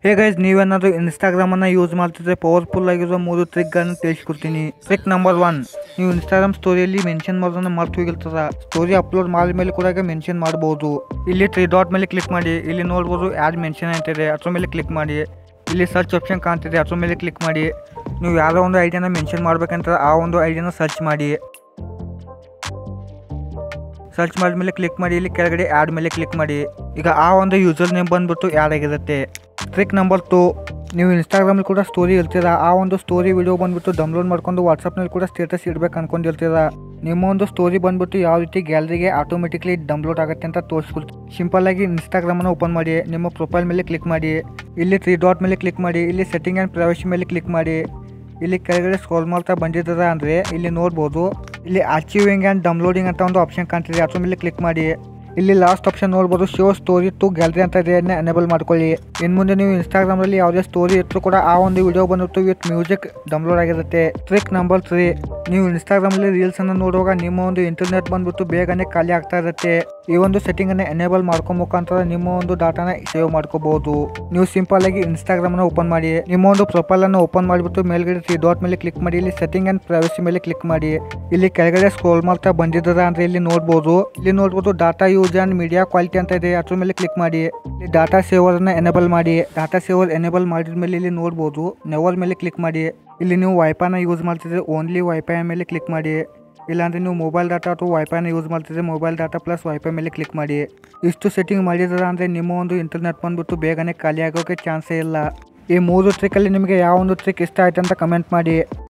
hey guys ನೀವೇನಾದರೂ ಇನ್ಸ್ಟಾಗ್ರಾಮನ್ನು use ಮಾಡ್ತಿದ್ರೆ powerful ಆಗಿರೋ ಮೂರು ಟ್ರಿಕ್ಗಳನ್ನು ತಿಳಿಸ್ಕೊಡ್ತೀನಿ ಟ್ರಿಕ್ ನಂಬರ್ ಒನ್ ನೀವು ಇನ್ಸ್ಟಾಗ್ರಾಮ್ ಸ್ಟೋರಿಯಲ್ಲಿ ಮೆನ್ಷನ್ ಮಾಡೋದನ್ನ ಮರ್ತು ಹೋಗಿರ್ತದ ಸ್ಟೋರಿ ಅಪ್ಲೋಡ್ ಮಾಡಿದ ಮೇಲೆ ಕೂಡ ಮೆನ್ಷನ್ ಮಾಡ್ಬೋದು ಇಲ್ಲಿ ತ್ರೀ ಡಾಟ್ ಮೇಲೆ ಕ್ಲಿಕ್ ಮಾಡಿ ಇಲ್ಲಿ ನೋಡ್ಬೋದು ಆ್ಯಡ್ ಮೆನ್ಷನ್ ಅಂತಿದೆ ಅದ್ರ ಮೇಲೆ ಕ್ಲಿಕ್ ಮಾಡಿ ಇಲ್ಲಿ ಸರ್ಚ್ ಆಪ್ಷನ್ ಕಾಣ್ತಿದೆ ಅದ್ರ ಮೇಲೆ ಕ್ಲಿಕ್ ಮಾಡಿ ನೀವು ಯಾವುದೋ ಒಂದು ಐಡಿಯಾನ ಮೆನ್ಷನ್ ಮಾಡ್ಬೇಕಂತ ಆ ಒಂದು ಐಡಿಯಾನ ಸರ್ಚ್ ಮಾಡಿ ಸರ್ಚ್ ಮಾಡಿದ್ಮೇಲೆ ಕ್ಲಿಕ್ ಮಾಡಿ ಇಲ್ಲಿ ಕೆಳಗಡೆ ಆ್ಯಡ್ ಮೇಲೆ ಕ್ಲಿಕ್ ಮಾಡಿ ಈಗ ಆ ಒಂದು ಯೂಸರ್ ನೇಮ್ ಬಂದ್ಬಿಟ್ಟು ಆ್ಯಡ್ ಆಗಿರುತ್ತೆ ಟ್ರಿಕ್ ನಂಬರ್ ಟು ನೀವು ಇನ್ಸ್ಟಾಗ್ರಾಮಲ್ಲಿ ಕೂಡ ಸ್ಟೋರಿ ಇರ್ತೀರಾ ಆ ಒಂದು ಸ್ಟೋರಿ ವಿಡಿಯೋ ಬಂದ್ಬಿಟ್ಟು ಡೌನ್ಲೋಡ್ ಮಾಡ್ಕೊಂಡು ವಾಟ್ಸಪ್ನಲ್ಲಿ ಕೂಡ ಸ್ಟೇಟಸ್ ಇಡ್ಬೇಕು ಅನ್ಕೊಂಡಿರ್ತೀರಾ ನಿಮ್ಮ ಒಂದು ಸ್ಟೋರಿ ಬಂದ್ಬಿಟ್ಟು ಯಾವ ರೀತಿ ಗ್ಯಾಲರಿಗೆ ಆಟೋಮೆಟಿಕ್ಲಿ ಡೌನ್ಲೋಡ್ ಆಗುತ್ತೆ ಅಂತ ತೋರಿಸ್ಕೊಡ್ತೀನಿ ಸಿಂಪಲ್ ಆಗಿ ಇನ್ಸ್ಟಾಗ್ರಾಮನ್ನು ಓಪನ್ ಮಾಡಿ ನಿಮ್ಮ ಪ್ರೊಫೈಲ್ ಮೇಲೆ ಕ್ಲಿಕ್ ಮಾಡಿ ಇಲ್ಲಿ ತ್ರೀ ಡಾಟ್ ಮೇಲೆ ಕ್ಲಿಕ್ ಮಾಡಿ ಇಲ್ಲಿ ಸೆಟ್ಟಿಂಗ್ ಆ್ಯಂಡ್ ಪ್ರೈವಸಿ ಮೇಲೆ ಕ್ಲಿಕ್ ಮಾಡಿ ಇಲ್ಲಿ ಕೆಳಗಡೆ ಸ್ಕ್ರೋಲ್ ಮಾಡ್ತಾ ಬಂದಿದ್ದದ ಅಂದರೆ ಇಲ್ಲಿ ನೋಡ್ಬೋದು ಇಲ್ಲಿ ಅಚೀವಿಂಗ್ ಆ್ಯಂಡ್ ಡೌನ್ಲೋಡಿಂಗ್ ಅಂತ ಒಂದು ಆಪ್ಷನ್ ಕಾಣ್ತಿದೆ ಅದ್ರ ಮೇಲೆ ಕ್ಲಿಕ್ ಮಾಡಿ ಇಲ್ಲಿ ಲಾಸ್ಟ್ ಆಪ್ಷನ್ ನೋಡ್ಬೋದು ಶೋ ಸ್ಟೋರಿ ಟು ಗ್ಯಾಲರಿ ಅಂತ ಇದೆ ಅದನ್ನ ಎನೇಬಲ್ ಮಾಡ್ಕೊಳ್ಳಿ ಇನ್ನು ಮುಂದೆ ನೀವು ಇನ್ಸ್ಟಾಗ್ರಾಮಲ್ಲಿ ಯಾವುದೇ ಸ್ಟೋರಿ ಇಟ್ಟರು ಕೂಡ ಆ ಒಂದು ವಿಡಿಯೋ ಬಂದ್ಬಿಟ್ಟು ವಿತ್ ಮ್ಯೂಸಿಕ್ ಡೌನ್ಲೋಡ್ ಆಗಿರುತ್ತೆ ಟ್ರಿಕ್ ನಂಬರ್ ತ್ರೀ ನೀವು ಇನ್ಸ್ಟಾಗ್ರಾಮಲ್ಲಿ ರೀಲ್ಸನ್ನು ನೋಡುವಾಗ ನಿಮ್ಮ ಒಂದು ಇಂಟರ್ನೆಟ್ ಬಂದ್ಬಿಟ್ಟು ಬೇಗನೆ ಖಾಲಿ ಆಗ್ತಾ ಇರುತ್ತೆ ಈ ಒಂದು ಸೆಟ್ಟಿಂಗ್ ಅನ್ನು ಎನೇಬಲ್ ಮಾಡ್ಕೊ ಮುಖಾಂತರ ನಿಮ್ಮ ಒಂದು ಡಾಟಾನ ಸೇವ್ ಮಾಡ್ಕೋಬಹುದು ನೀವು ಸಿಂಪಲ್ ಆಗಿ ಇನ್ಸ್ಟಾಗ್ರಾಮ್ ಅನ್ನು ಓಪನ್ ಮಾಡಿ ನಿಮ್ಮ ಒಂದು ಪ್ರೊಫೈಲ್ ಅನ್ನು ಓಪನ್ ಮಾಡಿಬಿಟ್ಟು ಮೇಲ್ಗಡೆ ತ್ರೀ ಡಾಟ್ ಮೇಲೆ ಕ್ಲಿಕ್ ಮಾಡಿ ಇಲ್ಲಿ ಸೆಟ್ಟಿಂಗ್ ಅಂಡ್ ಪ್ರೈವಸಿ ಮೇಲೆ ಕ್ಲಿಕ್ ಮಾಡಿ ಇಲ್ಲಿ ಕೆಳಗಡೆ ಸ್ಕ್ರೋಲ್ ಮಾಡ್ತಾ ಬಂದಿದ್ದದ ಅಂದ್ರೆ ಇಲ್ಲಿ ನೋಡ್ಬೋದು ಇಲ್ಲಿ ನೋಡ್ಬೋದು data use and media quality ಅಂತ ಇದೆ ಅದ್ರ ಮೇಲೆ ಕ್ಲಿಕ್ ಮಾಡಿ ಇಲ್ಲಿ ಡಾಟಾ ಸೇವರ್ ಅನ್ನ ಎನೇಬಲ್ ಮಾಡಿ ಡಾಟಾ ಸೇವರ್ ಎನೇಬಲ್ ಮಾಡಿದ ಮೇಲೆ ಇಲ್ಲಿ ನೋಡ್ಬೋದು ನೆವರ್ ಮೇಲೆ ಕ್ಲಿಕ್ ಮಾಡಿ ಇಲ್ಲಿ ನೀವು ವೈಫೈನ ಯೂಸ್ ಮಾಡ್ತಿದ್ರೆ ಓನ್ಲಿ ವೈಫೈ ಮೇಲೆ ಕ್ಲಿಕ್ ಮಾಡಿ ಇಲ್ಲಾಂದರೆ ನೀವು ಮೊಬೈಲ್ ಡಾಟಾ ಅಥವಾ ವೈಫೈನ ಯೂಸ್ ಮಾಡ್ತಿದ್ರೆ ಮೊಬೈಲ್ ಡಾಟಾ ಪ್ಲಸ್ ವೈಫೈ ಮೇಲೆ ಕ್ಲಿಕ್ ಮಾಡಿ ಇಷ್ಟು ಸೆಟ್ಟಿಂಗ್ ಮಾಡಿದ್ರೆ ಅಂದರೆ ನಿಮ್ಮ ಒಂದು ಇಂಟರ್ನೆಟ್ ಬಂದ್ಬಿಟ್ಟು ಬೇಗನೆ ಖಾಲಿ ಆಗೋಕ್ಕೆ ಚಾನ್ಸೇ ಇಲ್ಲ ಈ ಮೂರು ಟ್ರಿಕ್ಕಲ್ಲಿ ನಿಮಗೆ ಯಾವ ಒಂದು ಟ್ರಿಕ್ ಇಷ್ಟ ಆಯ್ತು ಅಂತ ಕಮೆಂಟ್ ಮಾಡಿ